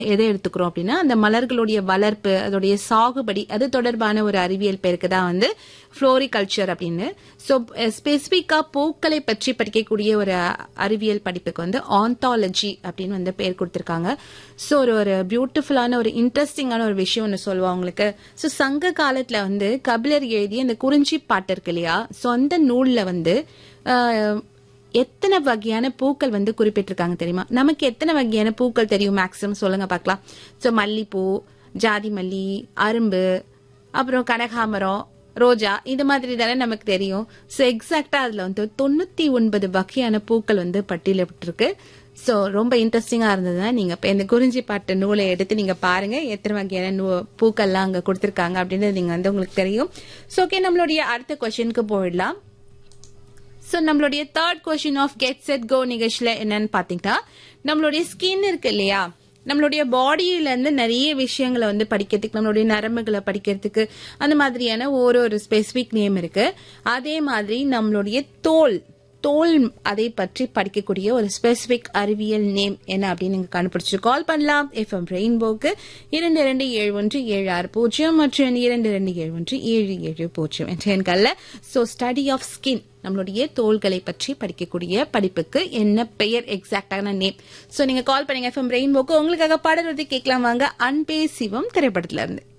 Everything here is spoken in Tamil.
எதை எடுத்துக்கிறோம் அப்படின்னா அந்த மலர்களுடைய வளர்ப்பு அதோடைய சாகுபடி அது தொடர்பான ஒரு அறிவியல் பேருக்கு தான் வந்து ஃப்ளோரிகல்ச்சர் அப்படின்னு ஸோ ஸ்பெசிஃபிக்காக பூக்களை பற்றி படிக்கக்கூடிய ஒரு அறிவியல் படிப்புக்கு வந்து ஆந்தாலஜி அப்படின்னு வந்து பேர் கொடுத்துருக்காங்க ஸோ ஒரு ஒரு பியூட்டிஃபுல்லான ஒரு இன்ட்ரெஸ்டிங்கான ஒரு விஷயம் ஒன்று சொல்லுவாங்க உங்களுக்கு ஸோ சங்க காலத்தில் வந்து கபிலர் எழுதிய அந்த குறிஞ்சி பாட்டு இருக்கு இல்லையா ஸோ அந்த நூலில் வந்து ஆஹ், எத்தனை வகையான பூக்கள் வந்து குறிப்பிட்டிருக்காங்க தெரியுமா நமக்கு எத்தனை வகையான பூக்கள் தெரியும் மேக்ஸிமம் சொல்லுங்க பார்க்கலாம் ஸோ மல்லிப்பூ ஜாதி மல்லி அரும்பு அப்புறம் கனகாமரம் ரோஜா இது மாதிரி தானே நமக்கு தெரியும் ஸோ எக்ஸாக்டா அதுல வந்து தொண்ணூத்தி ஒன்பது வகையான பூக்கள் வந்து பட்டியலிட்டிருக்கு ஸோ ரொம்ப இன்ட்ரெஸ்டிங்கா இருந்ததுன்னா நீங்க இப்போ இந்த குறிஞ்சி பாட்டு நூலை எடுத்து நீங்க பாருங்க எத்தனை வகையான நூ பூக்கள்லாம் அங்க கொடுத்துருக்காங்க அப்படின்றது நீங்க வந்து உங்களுக்கு தெரியும் ஸோ ஓகே நம்மளுடைய அடுத்த கொஸ்டினுக்கு போயிடலாம் ஸோ நம்மளுடைய third question of get set go நிகழ்ச்சியில் என்னன்னு பார்த்தீங்கன்னா நம்மளுடைய ஸ்கின் இருக்கு இல்லையா நம்மளுடைய பாடியில இருந்து நிறைய விஷயங்களை வந்து படிக்கிறதுக்கு நம்மளுடைய நரம்புகளை படிக்கிறதுக்கு அந்த மாதிரியான ஒரு ஒரு ஸ்பெசிபிக் நேம் இருக்கு அதே மாதிரி நம்மளுடைய தோல் தோல் அதை பற்றி படிக்கக்கூடிய ஒரு ஸ்பெசிபிக் அறிவியல் நேம் என்ன அப்படின்னு நீங்க கண்டுபிடிச்சு கால் பண்ணலாம் எஃப்எம் ரெயின்போக்கு இரண்டு இரண்டு ஏழு ஒன்று ஏழு ஆறு பூஜ்ஜியம் மற்றும் இரண்டு இரண்டு ஏழு ஒன்று ஏழு ஏழு பூஜ்ஜியம் என்ற எண்கள்ல ஸோ ஸ்டடி ஆஃப் ஸ்கின் நம்மளுடைய தோள்களை பற்றி படிக்கக்கூடிய படிப்புக்கு என்ன பெயர் எக்ஸாக்டான நேம் ஸோ நீங்க கால் பண்ணுங்க எஃப்எம் ரெயின்போக்கு உங்களுக்காக பாடல் வந்து கேட்கலாம் வாங்க அன்பே சிவம் திரைப்படத்துல இருந்து